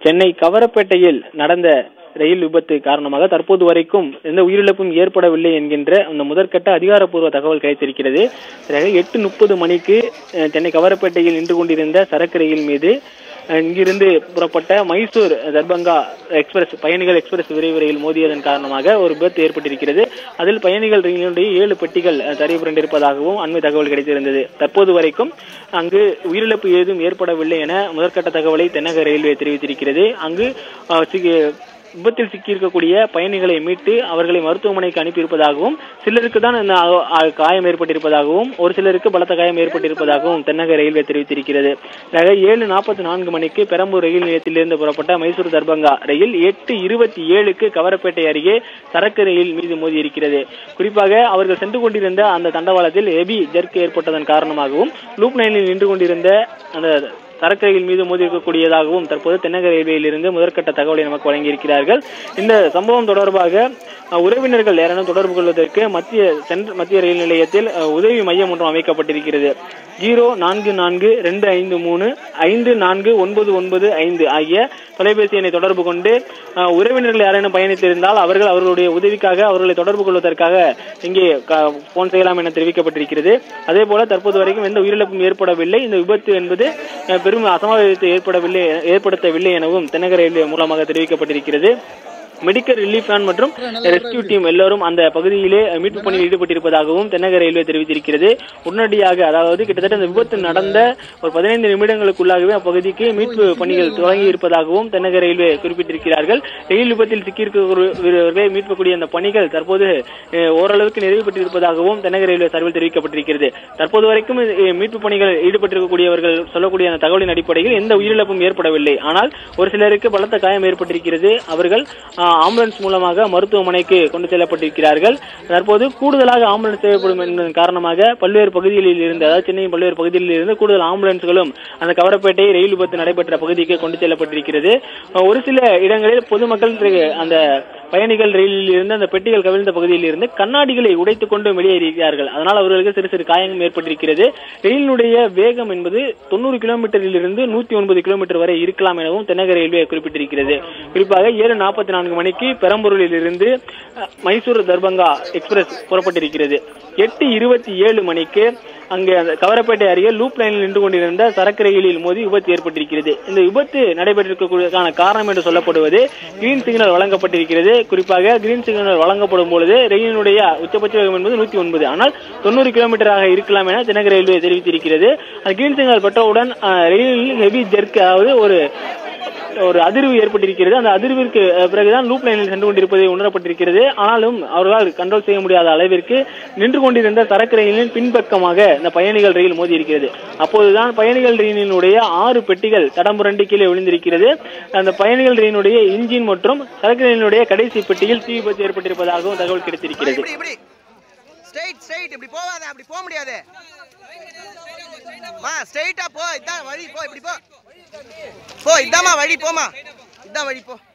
சென்னை கவரப்பேட்டையில் நடந்த ரயில் விபத்து காரணமாக தற்போது வரைக்கும் எந்த உயிரிழப்பும் ஏற்படவில்லை என்கின்ற அந்த முதற்கட்ட அதிகாரப்பூர்வ தகவல் கிடைத்திருக்கிறது பிறகு எட்டு முப்பது மணிக்கு அஹ், சென்னை கவரப்பேட்டையில் நின்று கொண்டிருந்த சரக்கு ரயில் மீது அஹ், இங்கிருந்து புறப்பட்ட மைசூர் தர்பங்கா எக்ஸ்பிரஸ் பயணிகள் எக்ஸ்பிரஸ் விரைவு ரயில் மோதியதன் காரணமாக ஒரு விபத்து ஏற்பட்டிருக்கிறது அதில் பயணிகள் ரயிலினுடைய ஏழு பெட்டிகள் அஹ், தரை புரண்டிருப்பதாகவும் அண்மை தகவல் கிடைத்திருந்தது தற்போது வரைக்கும் அங்கு உயிரிழப்பு ஏதும் ஏற்படவில்லை என முதற்கட்ட தகவலை தென்னக ரயில்வே தெரிவித்திருக்கிறது அங்கு அஹ், சி- விபத்தில் சிக்கியிருக்கக்கூடிய பயணிகளை மீட்டு அவர்களை மருத்துவமனைக்கு அனுப்பியிருப்பதாகவும் சிலருக்கு தான் இந்த அ- அ- காயம் ஏற்பட்டிருப்பதாகவும் ஒரு சிலருக்கு பலத்த காயம் ஏற்பட்டிருப்பதாகவும் தென்னக ரயில்வே தெரிவித்திருக்கிறது ஆக ஏழு நாற்பத்தி நான்கு மணிக்கு பெரம்பூர் ரயில் நிலையத்திலிருந்து புறப்பட்ட மைசூர் தர்பங்கா ரயில் எட்டு இருபத்தி ஏழுக்கு கவரப்பேட்டை அருகே சரக்கு ரயில் மீது மோதியிருக்கிறது குறிப்பாக அவர்கள் சென்று கொண்டிருந்த அந்த தண்டவாளத்தில் ஹெபி ஜெர்க் ஏற்பட்டதன் காரணமாகவும் லூப் லைனில் நின்று கொண்டிருந்த அந்த சரக்கு ரயில் மீது மோதியிருக்கக்கூடியதாகவும் தற்போது தென்னக ரயில்வேயிலிருந்து முதற்கட்ட தகவலை நமக்கு வழங்கியிருக்கிறார்கள் இந்த சம்பவம் தொடர்பாக அஹ், உறவினர்கள் யாரானும் தொடர்பு கொள்வதற்கு மத்திய சென்ற மத்திய ரயில் நிலையத்தில் அஹ், உதவி மையம் ஒன்றும் அமைக்கப்பட்டிருக்கிறது ஜீரோ நான்கு நான்கு ரெண்டு ஐந்து மூணு ஐந்து நான்கு ஒன்பது ஒன்பது ஐந்து ஆகிய தொலைபேசி எண்ணை தொடர்பு கொண்டு அஹ், உறவினர்கள் யாரேனும் பயணித்திருந்தால் அவர்கள் அவர்களுடைய உதவிக்காக அவர்களை தொடர்பு கொள்வதற்காக இங்கே போன் செய்யலாம் என தெரிவிக்கப்பட்டிருக்கிறது அதே போல தற்போது வரைக்கும் எந்த உயிரிழப்பும் ஏற்படவில்லை இந்த விபத்து என்பது அஹ், பெரும் அசம்பாவிதத்தை ஏற்படவில்லை ஏற்படுத்தவில்லை எனவும் தென்னக ரயில்வே மூலமாக தெரிவிக்கப்பட்டிருக்கிறது மெடிக்கல் ரிலீஃப் வேன் மற்றும் ரெஸ்கியூ டீம் எல்லோரும் அந்த பகுதியிலே மீட்பு பணியில் ஈடுபட்டிருப்பதாகவும் தென்னக ரயில்வே தெரிவித்திருக்கிறது உடனடியாக அதாவது கிட்டத்தட்ட இந்த விபத்து நடந்த ஒரு பதினைந்து நிமிடங்களுக்குள்ளாகவே அப்பகுதிக்கு மீட்பு பணிகள் தொடங்கி இருப்பதாகவும் தென்னக ரயில்வே குறிப்பிட்டிருக்கிறார்கள் ரயில் விபத்தில் சிக்கியிருக்கிறவர்களை மீட்கக்கூடிய அந்த பணிகள் தற்போது அஹ், ஓரளவுக்கு நிறைவு பெற்றிருப்பதாகவும் தென்னக ரயில்வே சார்பில் தெரிவிக்கப்பட்டிருக்கிறது தற்போது வரைக்கும் அஹ், மீட்பு பணிகள் ஈடுபட்டிருக்கக்கூடியவர்கள் சொல்லக்கூடிய அந்த தகவலின் அடிப்படையில் எந்த உயிரிழப்பும் ஏற்படவில்லை ஆனால் ஒரு சிலருக்கு பலத்த காயம் ஏற்பட்டிருக்கிறது அவர்கள் அஹ், ஆம்புலன்ஸ் மூலமாக மருத்துவமனைக்கு கொண்டு செல்லப்பட்டிருக்கிறார்கள் தற்போது கூடுதலாக ஆம்புலன்ஸ் தேவைப்படும் என்பதன் காரணமாக பல்வேறு பகுதிகளில் இருந்து அதாவது சென்னையின் பல்வேறு பகுதிகளில் இருந்து கூடுதல் ஆம்புலன்ஸ்களும் அந்த கவரப்பேட்டை ரயில் விபத்து நடைபெற்ற பகுதிக்கு கொண்டு செல்லப்பட்டிருக்கிறது அஹ், ஒரு சில இடங்களில் பொதுமக்கள் திரு- அந்த பயணிகள் ரயிலில் இருந்து அந்த பெட்டிகள் கவிழ்ந்த பகுதியில் இருந்து கண்ணாடிகளை உடைத்துக் கொண்டு வெளியேறியிருக்கிறார்கள் அதனால் அவர்களுக்கு சிறு சிறு காயங்களும் ஏற்பட்டிருக்கிறது ரயிலினுடைய வேகம் என்பது தொண்ணூறு கிலோமீட்டரில் இருந்து நூத்தி ஒன்பது கிலோமீட்டர் வரை இருக்கலாம் எனவும் தென்னக ரயில்வே குறிப்பிட்டிருக்கிறது குறிப்பாக ஏழு நாற்பத்தி நான்கு மணிக்கு பெரம்பூரில் இருந்து அஹ், மைசூர் தர்பங்கா எக்ஸ்பிரஸ் புறப்பட்டிருக்கிறது எட்டு இருபத்தி ஏழு மணிக்கு அங்கே அந்த கவரப்பேட்டை அருகே லூப் லைனில் நின்று கொண்டிருந்த சரக்கு ரயிலில் மோதி விபத்து ஏற்பட்டிருக்கிறது இந்த விபத்து நடைபெற்றிருக்கக்கூடியதற்கான காரணம் என்று சொல்லப்படுவது கிரீன் சிக்னல் வழங்கப்பட்டிருக்கிறது குறிப்பாக கிரீன் சிக்னல் வழங்கப்படும் பொழுது ரயிலினுடைய உச்சபட்ச வேகம் என்பது நூத்தி ஒன்பது ஆனால் தொண்ணூறு கிலோமீட்டராக இருக்கலாம் என தென்னக ரயில்வே தெரிவித்திருக்கிறது அந்த கிரீன் சிக்னல் பெற்றவுடன் அஹ், ரயிலில் ஹெவி ஜெர்க் அதாவது ஒரு ஒரு அதிர்வு ஏற்பட்டிருக்கிறது அந்த அதிர்விற்கு அஹ், பிறகுதான் லூப் லைனில் சென்று கொண்டிருப்பதை உணரப்பட்டிருக்கிறது ஆனாலும் அவர்களால் கண்ட்ரோல் செய்ய முடியாத அளவிற்கு நின்று கொண்டிருந்த சரக்கு ரயிலின் பின்பக்கமாக இந்த பயணிகள் ரயில் மோதி இருக்கிறது அப்போதுதான் பயணிகள் ரயிலினுடைய ஆறு பெட்டிகள் தடம்புரண்டு கீழே விழுந்திருக்கிறது அந்த பயணிகள் ரயிலினுடைய இன்ஜின் மற்றும் சரக்கு ரயிலினுடைய கடைசி பெட்டியில் தீ விபத்து ஏற்பட்டிருப்பதாகவும் தகவல் கிடைத்திருக்கிறது இப்படி இப்படி ஸ்ட்ரைட் ஸ்ட்ரைட் இப்படி போகாத அப்படி போக முடியாது மா ஸ்ட்ரைட்டா போ இதான் வழி போ இப்படி போ போ இதாம்மா வழி போமா இதான் வழி போ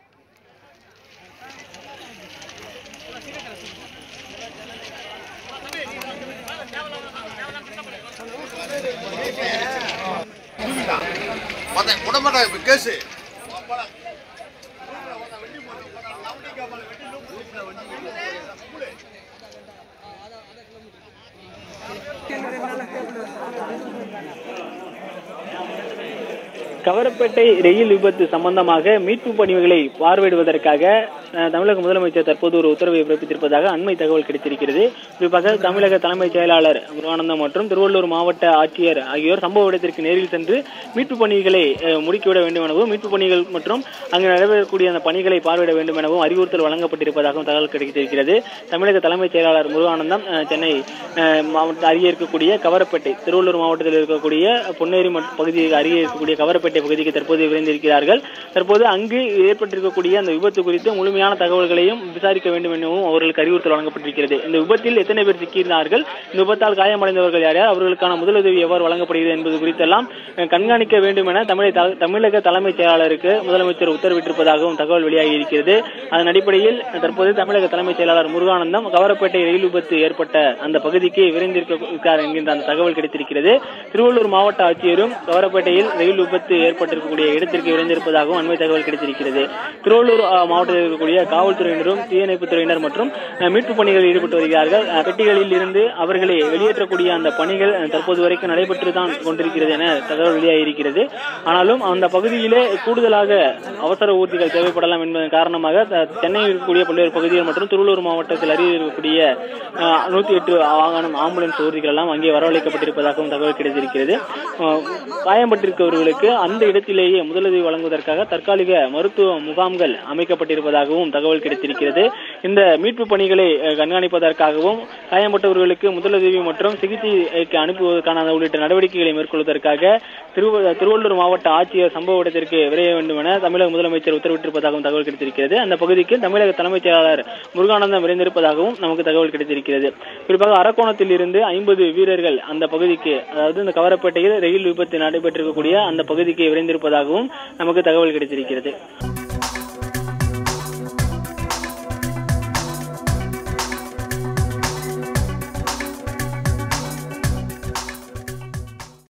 மத்த உடம்பட கேசு கவரப்பேட்டை ரயில் விபத்து சம்பந்தமாக மீட்பு பணிகளை பார்வையிடுவதற்காக அஹ், தமிழக முதலமைச்சர் தற்போது ஒரு உத்தரவை பிறப்பித்திருப்பதாக அண்மை தகவல் கிடைத்திருக்கிறது குறிப்பாக தமிழக தலைமைச் செயலாளர் முருகானந்தம் மற்றும் திருவள்ளூர் மாவட்ட ஆட்சியர் ஆகியோர் சம்பவ இடத்திற்கு நேரில் சென்று மீட்பு பணிகளை அஹ், முடுக்கிவிட வேண்டும் எனவும் மீட்பு பணிகள் மற்றும் அங்கு நடைபெறக்கூடிய அந்த பணிகளை பார்வையிட வேண்டும் எனவும் அறிவுறுத்தல் வழங்கப்பட்டிருப்பதாகவும் தகவல் கிடைத்திருக்கிறது தமிழக தலைமைச் செயலாளர் முருகானந்தம் அஹ், சென்னை அஹ், மாவட்ட அருகே இருக்கக்கூடிய கவரப்பேட்டை திருவள்ளூர் மாவட்டத்தில் இருக்கக்கூடிய பொன்னேரி மட்- பகுதி அருகே இருக்கக்கூடிய கவரப்பேட்டை பகுதிக்கு தற்போது விரைந்திருக்கிறார்கள் தற்போது அங்கு ஏற்பட்டிருக்கக்கூடிய அந்த விபத்து குறித்து முழுமையான தகவல்களையும் விசாரிக்க வேண்டும் எனவும் அவர்களுக்கு அறிவுறுத்தல் வழங்கப்பட்டிருக்கிறது இந்த விபத்தில் எத்தனை பேர் சிக்கியிருந்தார்கள் இந்த விபத்தால் காயமடைந்தவர்கள் யார் யார் அவர்களுக்கான முதலுதவி எவ்வாறு வழங்கப்படுகிறது என்பது குறித்தெல்லாம் அஹ், கண்காணிக்க வேண்டும் என தமிழக த- தமிழக தலைமைச் செயலாளருக்கு முதலமைச்சர் உத்தரவிட்டிருப்பதாகவும் தகவல் வெளியாகி இருக்கிறது அதன் அடிப்படையில் தற்போது தமிழக தலைமைச் செயலாளர் முருகானந்தம் கவரப்பேட்டை ரயில் விபத்து ஏற்பட்ட அந்த பகுதிக்கு விரைந்திருக்கிறார் என்கின்ற அந்த தகவல் கிடைத்திருக்கிறது திருவள்ளூர் மாவட்ட ஆட்சியரும் கவரப்பேட்டையில் ரயில் விபத்து ஏற்பட்டிருக்கக்கூடிய இடத்திற்கு விரைந்திருப்பதாகவும் அண்மை தகவல் கிடைத்திருக்கிறது திருவள்ளூர் அஹ், மாவட்டத்தில் இருக்கக்கூடிய காவல்துறையினரும் தீயணைப்புத் துறையினர் மற்றும் அஹ், மீட்பு பணிகளில் ஈடுபட்டு வருகிறார்கள் அஹ், பெட்டிகளில் இருந்து அவர்களை வெளியேற்றக்கூடிய அந்த பணிகள் அஹ், தற்போது வரைக்கும் நடைபெற்று தான் கொண்டிருக்கிறது என தகவல் வெளியாகியிருக்கிறது ஆனாலும் அந்த பகுதியிலே கூடுதலாக அவசர ஊர்திகள் தேவைப்படலாம் என்பதன் காரணமாக த- சென்னையில் இருக்கக்கூடிய பல்வேறு பகுதிகள் மற்றும் திருவள்ளூர் மாவட்டத்தில் அருகில் இருக்கக்கூடிய அஹ், நூத்தி எட்டு வாகனம் ஆம்புலன்ஸ் ஊர்திகள் எல்லாம் அங்கே வரவழைக்கப்பட்டிருப்பதாகவும் தகவல் கிடைத்திருக்கிறது அஹ், காயம்பட்டிருக்கவர்களுக்கு அந்த இடத்திலேயே முதலுதவி வழங்குவதற்காக தற்காலிக மருத்துவ முகாம்கள் அமைக்கப்பட்டிருப்பதாகவும் தகவல் கிடைத்திருக்கிறது இந்த மீட்பு பணிகளை அஹ், கண்காணிப்பதற்காகவும் காயம்பட்டவர்களுக்கு முதலுதவி மற்றும் சிகிச்சைக்கு அனுப்புவதற்கான உள்ளிட்ட நடவடிக்கைகளை மேற்கொள்வதற்காக திருவ- திருவள்ளூர் மாவட்ட ஆட்சியர் சம்பவ இடத்திற்கு விரைய வேண்டும் என தமிழக முதலமைச்சர் உத்தரவிட்டிருப்பதாகவும் தகவல் கிடைத்திருக்கிறது அந்த பகுதிக்கு தமிழக தலைமைச் செயலாளர் முருகானந்தம் விரைந்திருப்பதாகவும் நமக்கு தகவல் கிடைத்திருக்கிறது குறிப்பாக அரக்கோணத்தில் இருந்து ஐம்பது வீரர்கள் அந்த பகுதிக்கு அதாவது இந்த கவரப்பேட்டையில் ரயில் விபத்து நடைபெற்றிருக்கக்கூடிய அந்த பகுதிக்கு விரைந்திருப்பதாகவும் நமக்கு தகவல் கிடைத்திருக்கிறது